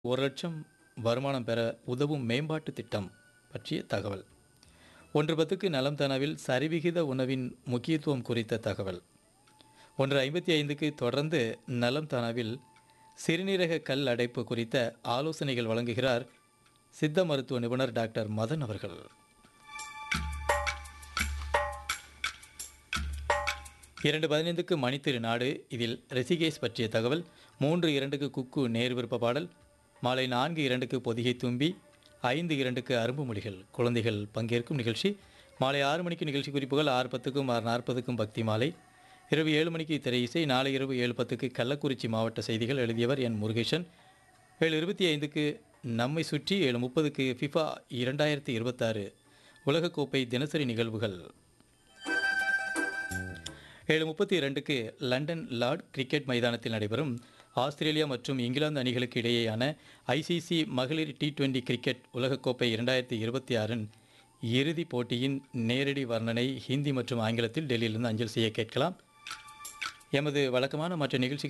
ஒரு லட்சம் வருமானம் பெற உதவும் மேம்பாட்டு திட்டம் பற்றிய தகவல் ஒன்று பத்துக்கு நலம் தனவில் சரிவிகித உணவின் முக்கியத்துவம் குறித்த தகவல் ஒன்று ஐம்பத்தி ஐந்துக்கு தொடர்ந்து நலம் தனவில் சிறுநீரக கல் அடைப்பு குறித்த ஆலோசனைகள் வழங்குகிறார் சித்த மருத்துவ நிபுணர் டாக்டர் மதன் அவர்கள் இரண்டு பதினைந்துக்கு மணித்திரு நாடு இதில் ரிஷிகேஷ் பற்றிய தகவல் மூன்று இரண்டுக்கு குக்கு நேர் விருப்ப பாடல் மாலை நான்கு இரண்டுக்கு பொதிகை தும்பி ஐந்து இரண்டுக்கு அரும்பு மொழிகள் குழந்தைகள் பங்கேற்கும் நிகழ்ச்சி மாலை ஆறு மணிக்கு நிகழ்ச்சி குறிப்புகள் ஆறு பத்துக்கும் ஆறு நாற்பதுக்கும் பக்தி மாலை இரவு ஏழு மணிக்கு திரை இசை நாளை இரவு ஏழு பத்துக்கு கள்ளக்குறிச்சி மாவட்ட செய்திகள் எழுதியவர் என் முருகேசன் ஏழு இருபத்தி ஐந்துக்கு நம்மை சுற்றி ஏழு முப்பதுக்கு ஃபிஃபா இரண்டாயிரத்தி இருபத்தாறு உலகக்கோப்பை தினசரி நிகழ்வுகள் ஏழு முப்பத்தி இரண்டுக்கு லண்டன் லார்ட் கிரிக்கெட் மைதானத்தில் நடைபெறும் ஆஸ்திரேலியா மற்றும் இங்கிலாந்து அணிகளுக்கு இடையேயான ஐசிசி மகளிர் டி டுவெண்டி கிரிக்கெட் உலகக்கோப்பை இரண்டாயிரத்தி இருபத்தி ஆறின் இறுதிப் போட்டியின் நேரடி வர்ணனை ஹிந்தி மற்றும் ஆங்கிலத்தில் டெல்லியிலிருந்து அஞ்சல் செய்ய கேட்கலாம் எமது வழக்கமான மற்ற நிகழ்ச்சிகள்